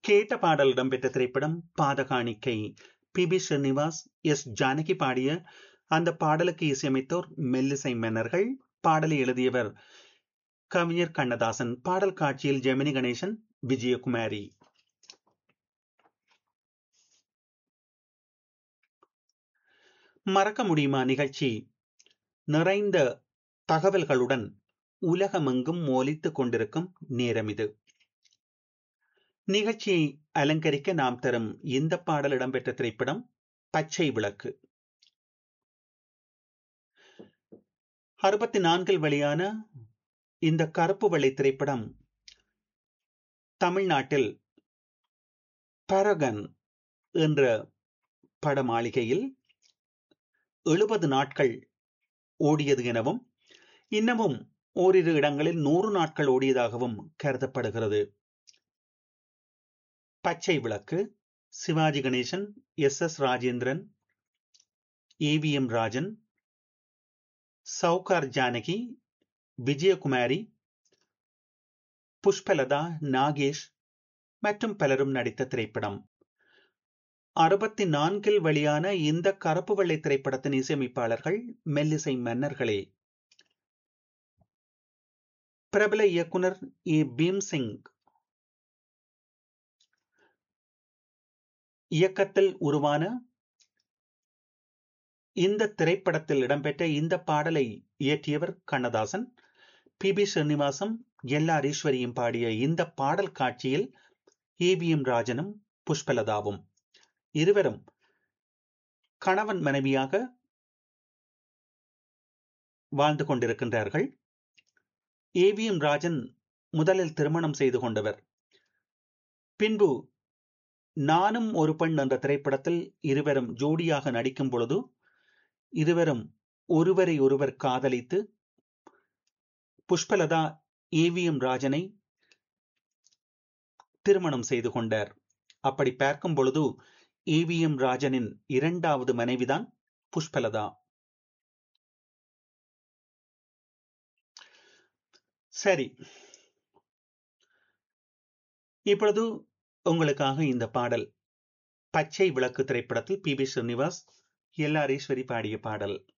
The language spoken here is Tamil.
கேட்ட பாடல் இடம்பெற்ற திரைப்படம் Padhakaanikkai P B Srinivas S Janaki பாடிய அந்த பாடலுக்கு இசையமைத்தோர் மெல்லிசை மன்னர்கள் பாடலை எழுதியவர் கவிஞர் கண்ணதாசன் பாடல் காட்சியில் ஜெமினி கணேசன் விஜயகுமாரி மறக்க முடியுமா நிகழ்ச்சி நிறைந்த தகவல்களுடன் உலகமெங்கும் மோலித்துக் கொண்டிருக்கும் நேரம் இது நிகழ்ச்சியை அலங்கரிக்க நாம் தரும் இந்த பாடல் இடம்பெற்ற திரைப்படம் பச்சை விளக்கு அறுபத்தி நான்கில் வெளியான இந்த கருப்பு வெள்ளை திரைப்படம் தமிழ்நாட்டில் பரகன் என்ற பட மாளிகையில் எழுபது நாட்கள் ஓடியது எனவும் இன்னமும் ஓரிரு இடங்களில் நூறு நாட்கள் ஓடியதாகவும் கருதப்படுகிறது Pachai Vilakku Sivaji Ganesan S S Rajendran AVM Rajan Sowcar Janaki Vijayakumari Pushpalatha Nagesh மற்றும் பலரும் நடித்த திரைப்படம் அறுபத்தி நான்கில் வெளியான இந்த கருப்பு வெள்ளை திரைப்படத்தின் இசையமைப்பாளர்கள் மெல்லிசை மன்னர்களே பிரபல இயக்குனர் ஏ பீம்சிங் இயக்கத்தில் உருவான இந்த திரைப்படத்தில் இடம்பெற்ற இந்த பாடலை இயற்றியவர் கண்ணதாசன் பி பி ஸ்ரீனிவாசம் எல்ஆர் ஈஸ்வரியும் பாடிய இந்த பாடல் காட்சியில் ஏவிஎம் ராஜனும் புஷ்பலதாவும் இருவரும் கணவன் மனைவியாக வாழ்ந்து கொண்டிருக்கின்றார்கள் ஏவிஎம் ராஜன் முதலில் திருமணம் செய்து கொண்டவர் பின்பு நானும் ஒரு பெண் என்ற திரைப்படத்தில் இருவரும் ஜோடியாக நடிக்கும் பொழுது இருவரும் ஒருவரை ஒருவர் காதலித்து புஷ்பலதா ஏவிஎம் ராஜனை திருமணம் செய்து கொண்டார் அப்படி பார்க்கும் பொழுது ஏவிஎம் ராஜனின் இரண்டாவது மனைவிதான் புஷ்பலதா சரி இப்பொழுது உங்களுக்காக இந்த பாடல் பச்சை விளக்கு திரைப்படத்தில் P B Srinivas L R Eswari பாடிய பாடல்